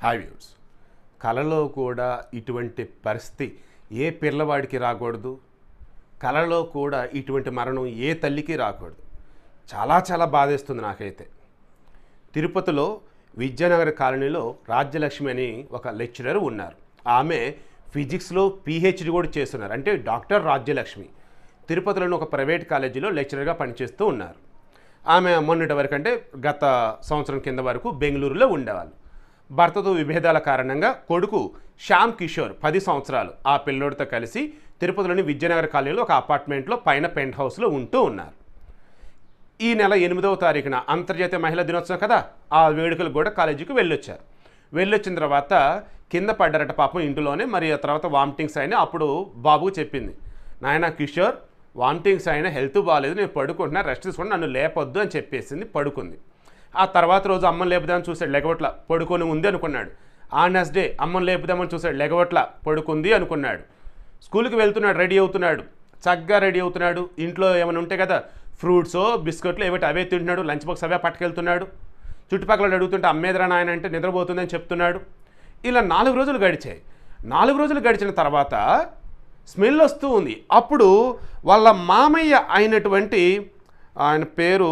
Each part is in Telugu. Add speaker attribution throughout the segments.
Speaker 1: హాయ్ వ్యూస్ కళలో కూడా ఇటువంటి పరిస్థితి ఏ పిల్లవాడికి రాకూడదు కళలో కూడా ఇటువంటి మరణం ఏ తల్లికి రాకూడదు చాలా చాలా బాధేస్తుంది నాకైతే తిరుపతిలో విద్యానగర్ కాలనీలో రాజ్యలక్ష్మి అని ఒక లెక్చరర్ ఉన్నారు ఆమె ఫిజిక్స్లో పిహెచ్డి కూడా చేస్తున్నారు అంటే డాక్టర్ రాజ్యలక్ష్మి తిరుపతిలోని ఒక ప్రైవేట్ కాలేజీలో లెక్చరర్గా పనిచేస్తూ ఉన్నారు ఆమె మొన్నటి వరకు అంటే గత సంవత్సరం కింద వరకు బెంగళూరులో ఉండేవాళ్ళు భర్తతో విభేదాల కారణంగా కొడుకు శ్యామ్ కిషోర్ పది సంవత్సరాలు ఆ పిల్లోడితో కలిసి తిరుపతిలోని విద్యానగర్ కాలనీలో ఒక అపార్ట్మెంట్లో పైన పెంట్ హౌస్లో ఉంటూ ఉన్నారు ఈ నెల ఎనిమిదవ తారీఖున అంతర్జాతీయ మహిళా దినోత్సవం కదా ఆ వేడుకలు కూడా కాలేజీకి వెళ్ళొచ్చారు వెళ్ళొచ్చిన తర్వాత కింద పడ్డారట పాపం ఇంటిలోనే మరి ఆ తర్వాత వామిటింగ్స్ అయినా అప్పుడు బాబుకు చెప్పింది నాయన కిషోర్ వామిటింగ్స్ అయినా హెల్త్ బాగాలేదు నేను పడుకుంటున్నా రెస్ట్ తీసుకుని నన్ను లేపొద్దు అని చెప్పేసింది పడుకుంది ఆ తర్వాత రోజు అమ్మని లేపుదామని చూశాడు లెగవట్ల పడుకొని ఉంది అనుకున్నాడు ఆ నెక్స్ట్ డే అమ్మని లేపుదామని చూశాడు లెగవట్ల పడుకుంది అనుకున్నాడు స్కూల్కి వెళ్తున్నాడు రెడీ అవుతున్నాడు చక్కగా రెడీ అవుతున్నాడు ఇంట్లో ఏమైనా ఉంటే కదా ఫ్రూట్సో బిస్కెట్లు ఏమిటి అవే తింటున్నాడు లంచ్ బాక్స్ అవే పట్టుకెళ్తున్నాడు చుట్టుపక్కల వాళ్ళు అడుగుతుంటే అమ్మేదరా నాయన అంటే నిద్రపోతుందని చెప్తున్నాడు ఇలా నాలుగు రోజులు గడిచాయి నాలుగు రోజులు గడిచిన తర్వాత స్మెల్ వస్తూ ఉంది అప్పుడు వాళ్ళ మామయ్య అయినటువంటి ఆయన పేరు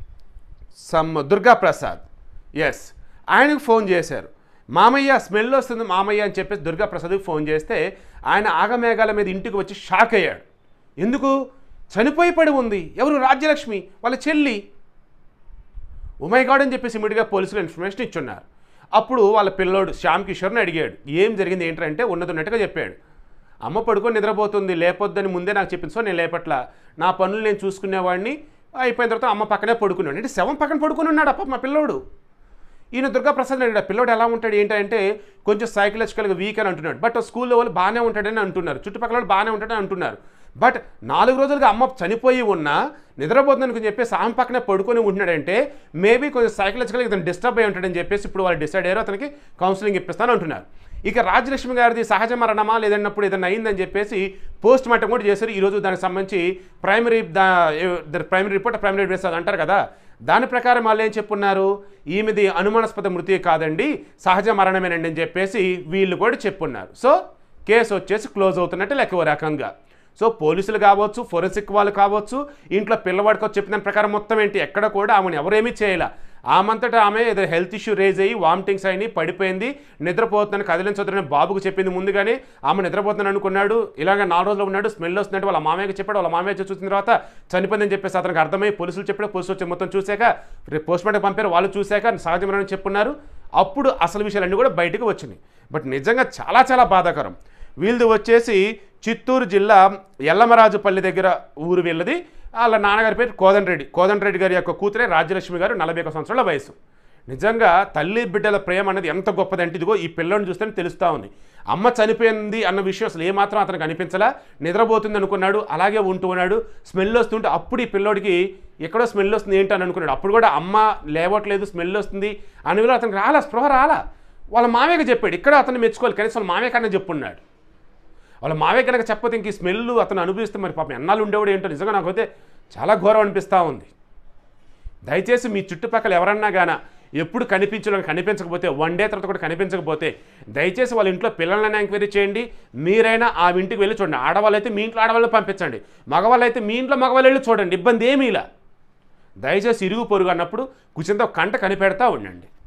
Speaker 1: సమ్ దుర్గా ప్రసాద్ ఎస్ ఆయనకు ఫోన్ చేశారు మామయ్య స్మెల్ వస్తుంది మామయ్య అని చెప్పేసి దుర్గా ప్రసాద్కి ఫోన్ చేస్తే ఆయన ఆగమేఘాల మీద ఇంటికి వచ్చి షాక్ అయ్యాడు ఎందుకు చనిపోయి పడి ఉంది ఎవరు రాజ్యలక్ష్మి వాళ్ళ చెల్లి ఉమై గాడ్ అని చెప్పేసి ఇమీడియట్గా పోలీసులు ఇన్ఫర్మేషన్ ఇచ్చున్నారు అప్పుడు వాళ్ళ పిల్లోడు శ్యామ్ కిషోర్ని అడిగాడు ఏం జరిగింది ఏంటంటే ఉన్నది ఉన్నట్టుగా చెప్పాడు అమ్మ పడుకొని నిద్రపోతుంది లేపొద్దని ముందే నాకు చెప్పింది సో నేను లేపట్ల నా పనులు నేను చూసుకునేవాడిని అయిపోయిన తర్వాత అమ్మ పక్కనే పడుకున్నాడు అంటే శవం పక్కన పడుకుని ఉన్నాడు అప్ప మా పిల్లోడు ఈయన దుర్గాప్రసాద్ అడిగాడు పిల్లోడు ఎలా ఉంటాడు ఏంటంటే కొంచెం సైకలాజికల్గా వీక్ అని అంటున్నాడు బట్ స్కూల్లో వాళ్ళు బాగానే ఉంటాడని అంటున్నారు చుట్టుపక్కల వాళ్ళు బాగానే ఉంటాడని అంటున్నారు బట్ నాలుగు రోజులుగా అమ్మ చనిపోయి ఉన్నా నిద్రపోతుందని చెప్పేసి ఆమె పక్కనే పడుకొని ఉంటున్నాడంటే మేబీ కొంచెం సైకలాజికల్గా ఇతను డిస్టర్బ్ అయి ఉంటాడని చెప్పేసి ఇప్పుడు వాళ్ళు డిసైడ్ అయ్యారు అతనికి కౌన్సిలింగ్ ఇప్పిస్తాను అంటున్నారు ఇక రాజలక్ష్మి గారిది సహజ మరణమా లేదన్నప్పుడు ఏదైనా అయిందని చెప్పేసి పోస్ట్ మార్టం కూడా చేశారు ఈరోజు దానికి సంబంధించి ప్రైమరీ దా ప్రైమరీ రిపోర్ట్ ప్రైమరీ బేస్ అంటారు కదా దాని ప్రకారం వాళ్ళు ఏం చెప్పున్నారు ఈమెది అనుమానాస్పద మృతి కాదండి సహజ మరణమేనండి అని చెప్పేసి వీళ్ళు కూడా చెప్పున్నారు సో కేసు వచ్చేసి క్లోజ్ అవుతున్నట్టు లెక్క ఓ రకంగా సో పోలీసులు కావచ్చు ఫోరెన్సిక్ వాళ్ళు కావచ్చు ఇంట్లో పిల్లవాడికి వచ్చి చెప్పిన ప్రకారం మొత్తం ఏంటి ఎక్కడ కూడా ఆమెను ఎవరేమీ చేయలే ఆమంతటా ఆమె ఏదో హెల్త్ ఇష్యూ రేజ్ అయ్యి వామిటింగ్స్ అయినాయి పడిపోయింది నిద్రపోతుందని కదిలించొద్దని బాబుకు చెప్పింది ముందుగానే ఆమె నిద్రపోతుందని అనుకున్నాడు ఇలాగ నాలుగు రోజులు ఉన్నాడు స్మెల్ వస్తున్నట్టు వాళ్ళ మామయ్యకి చెప్పాడు వాళ్ళ మామయ్య వచ్చి చూసిన తర్వాత చనిపోయిందని చెప్పేసి అతనికి అర్థమై పోలీసులు చెప్పాడు పోలీసులు వచ్చి మొత్తం చూశాక రేపు పోస్ట్ మార్టం పంపారు వాళ్ళు చూశాక సహజమని చెప్పున్నారు అప్పుడు అసలు విషయాలన్నీ కూడా బయటకు వచ్చినాయి బట్ నిజంగా చాలా చాలా బాధాకరం వీళ్ళది వచ్చేసి చిత్తూరు జిల్లా ఎల్లమరాజుపల్లి దగ్గర ఊరు వీళ్ళది వాళ్ళ నాన్నగారి పేరు కోదండ్రెడ్డి కోదండ్రెడ్డి గారి యొక్క కూతురే రాజ్యలక్ష్మి గారు నలభై ఒక సంవత్సరాల వయసు నిజంగా తల్లి బిడ్డల ప్రేమ అనేది ఎంత గొప్పదంటే ఇదిగో ఈ పిల్లని చూస్తేనే తెలుస్తూ ఉంది అమ్మ చనిపోయింది అన్న విషయం అసలు ఏమాత్రం అతనికి అనిపించలా నిద్రపోతుంది అనుకున్నాడు అలాగే ఉంటూ ఉన్నాడు స్మెల్ వస్తుంటే అప్పుడు ఈ పిల్లోడికి ఎక్కడో స్మెల్ వస్తుంది ఏంటి అని అనుకున్నాడు అప్పుడు కూడా అమ్మ లేవట్లేదు స్మెల్ వస్తుంది అని వీళ్ళు అతనికి రాలా స్పృహ రాలా వాళ్ళ మామయ్యకి చెప్పాడు ఇక్కడ అతను మెచ్చుకోవాలి కనీసం వాళ్ళ మామయ్య కన్నా చెప్పున్నాడు వాళ్ళ మావే కనుక చెప్పతే ఇంక ఈ స్మెల్ అతను అనుభవిస్తే మరి పాపం ఎన్నాళ్ళు ఉండేవాడు ఏంటో నిజంగా నాకైతే చాలా ఘోరం అనిపిస్తూ ఉంది దయచేసి మీ చుట్టుపక్కల ఎవరన్నా గాన ఎప్పుడు కనిపించడం కనిపించకపోతే వన్ డే తర్వాత కూడా కనిపించకపోతే దయచేసి వాళ్ళ ఇంట్లో పిల్లలైనా ఎంక్వైరీ చేయండి మీరైనా ఆ ఇంటికి వెళ్ళి చూడండి ఆడవాళ్ళు అయితే మీ ఇంట్లో ఆడవాళ్ళని పంపించండి మగవాళ్ళు అయితే మీ ఇంట్లో మగవాళ్ళు వెళ్ళి చూడండి ఇబ్బంది ఏమీ ఇలా దయచేసి ఇరుగు పొరుగు అన్నప్పుడు కుచింత కంట కనిపెడతా ఉండండి